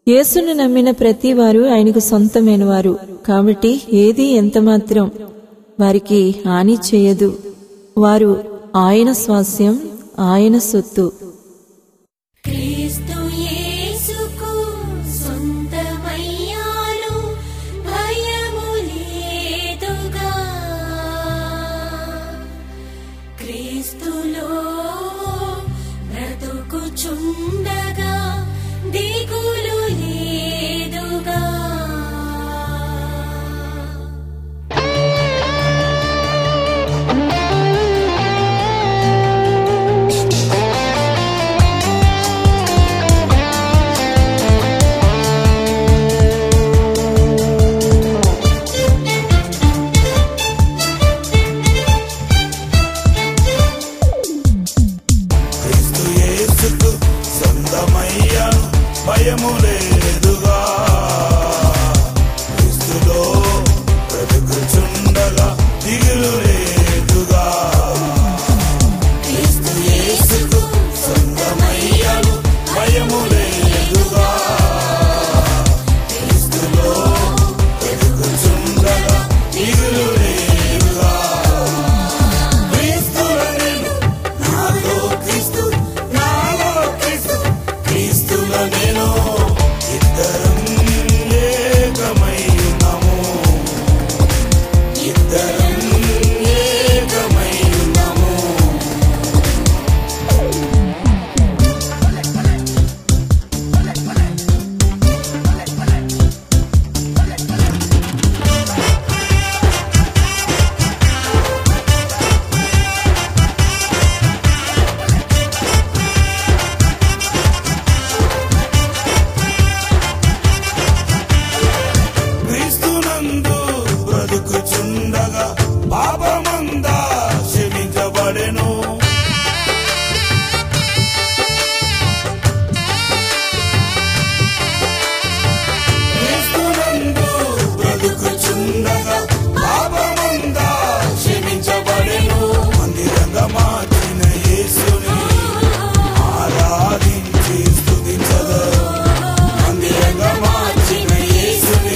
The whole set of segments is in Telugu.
యేసును నమ్మిన ప్రతి వారు ఆయనకు సొంతమైన వారు కాబట్టి ఏది ఎంతమాత్రం వారికి హాని చేయదు వారు ఆయన స్వాస్యం ఆయన సొత్తు క్రీస్తు యేసుకు సొంతమయ్యాను భయము లేదుగా క్రీస్తులో బ్రతుకుచుండగా దిగులు లేదుగా క్రీస్తు యేసుకు సొంతమయ్యాను భయము లేదుగా క్రీస్తులో బ్రతుకుచుండగా దిగులు లేదుగా క్రీస్తు యేసుకు సొంతమయ్యాను భయము లేదుగా క్రీస్తులో బ్రతుకుచుండగా దిగులు లేదుగా క్రీస్తుల నేను నాలో క్రీస్తు నాలో క్రీస్తు క్రీస్తుల నేను ఇద్దరం ఏకమై ఉన్నాము ఇద్దరం ఏకమై ఉన్నాము క్రీస్తునందు బ్రతుకుచుండగా పాపమందా క్షమించబడెను క్రీస్తునందు బ్రతుకుచుండగా పాపమందా క్షమించబడెను మందిరంగా మార్చిన యేసుని ఆరాధించి స్తుతించదరు మందిరంగా మార్చిన యేసుని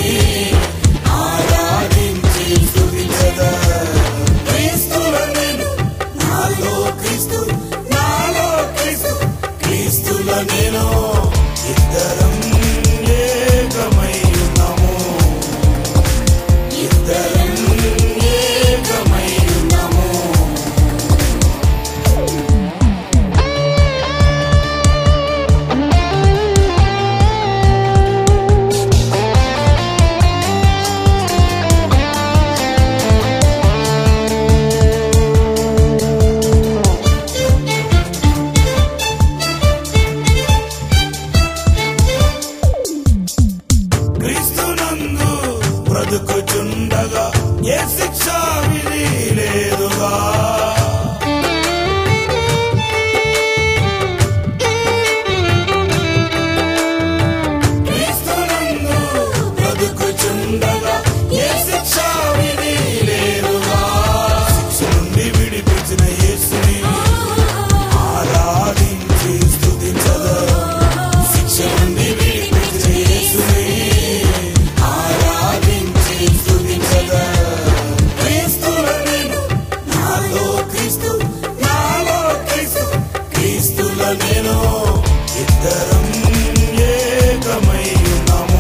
ఆరాధించి స్తుతించదా క్రీస్తుల నేను నాలో క్రీస్తు నాలో క్రీస్తు క్రీస్తుల నేను ఇద్దరం ఏకమై ఉన్నాము ఇద్దరం ఏకమై ఉన్నాము క్రీస్తునందు బ్రతుకుచుండగా ఏ శిక్ష విధి లేదుగా క్రీస్తునందు బ్రతుకుచుండగా ఏ శిక్ష విధి లేదుగా శిక్ష నుండి విడిపించిన యేసుని ఆరాధించి స్తుతించదరు శిక్ష నుండి విడిపించిన యేసుని ఆరాధించి స్తుతించదా క్రీస్తుల నేను నాలో క్రీస్తు నాలో క్రీస్తు క్రీస్తుల నేను ఇద్దరం ఏకమై ఉన్నాము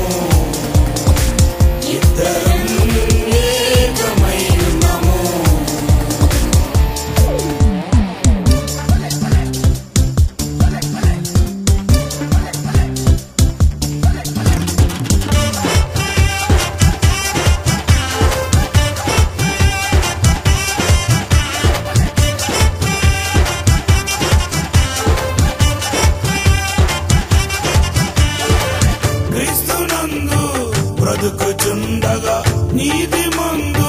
ఇద్దరం ఏకమై ఉన్నాము క్రీస్తునందు బ్రతుకుచుండగా నీతి మందు